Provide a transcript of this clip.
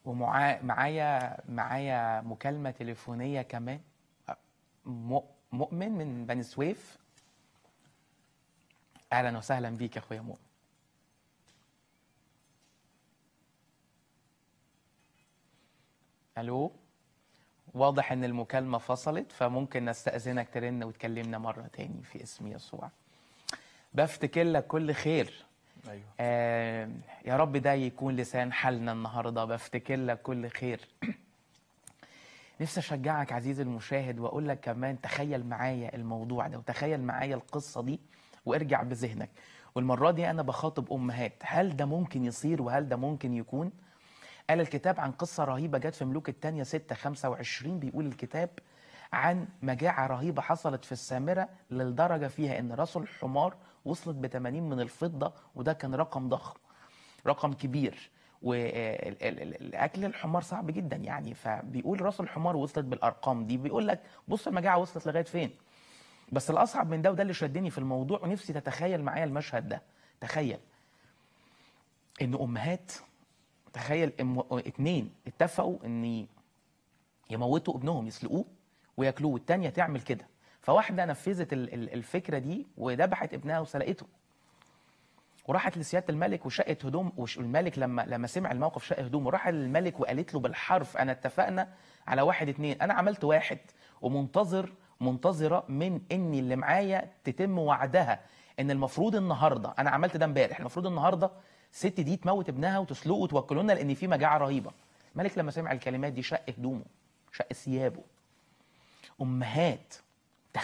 ومعايا معايا مكالمة تليفونية كمان م- مؤمن من بني سويف أهلا وسهلا بيك يا أخويا مؤمن ألو واضح إن المكالمة فصلت فممكن نستأذنك ترن وتكلمنا مرة تاني في اسم يسوع بفتكر لك كل خير ايوه آه يا رب ده يكون لسان حالنا النهارده بفتكر لك كل خير نفسي اشجعك عزيزي المشاهد واقول لك كمان تخيل معايا الموضوع ده وتخيل معايا القصه دي وارجع بذهنك والمره دي انا بخاطب امهات هل ده ممكن يصير وهل ده ممكن يكون قال الكتاب عن قصة رهيبة جت في ملوك الثانية 6 25 بيقول الكتاب عن مجاعة رهيبة حصلت في السامرة للدرجة فيها إن راس الحمار وصلت ب 80 من الفضة وده كان رقم ضخم رقم كبير والاكل الحمار صعب جدا يعني فبيقول راس الحمار وصلت بالارقام دي بيقول لك بص المجاعه وصلت لغايه فين بس الاصعب من ده وده اللي شدني في الموضوع ونفسي تتخيل معايا المشهد ده تخيل ان امهات تخيل إم... اتنين اتفقوا ان يموتوا ابنهم يسلقوه وياكلوه والتانية تعمل كده فواحدة نفذت ال- ال- الفكرة دي وذبحت ابنها وسلقته وراحت لسيادة الملك وشقت هدوم وش الملك لما لما سمع الموقف شق هدومه وراح للملك وقالت له بالحرف انا اتفقنا على واحد اتنين انا عملت واحد ومنتظر منتظرة من اني اللي معايا تتم وعدها ان المفروض النهارده انا عملت ده امبارح المفروض النهارده الست دي تموت ابنها وتسلقه وتوكله لنا لان في مجاعه رهيبه الملك لما سمع الكلمات دي شق هدومه شق ثيابه امهات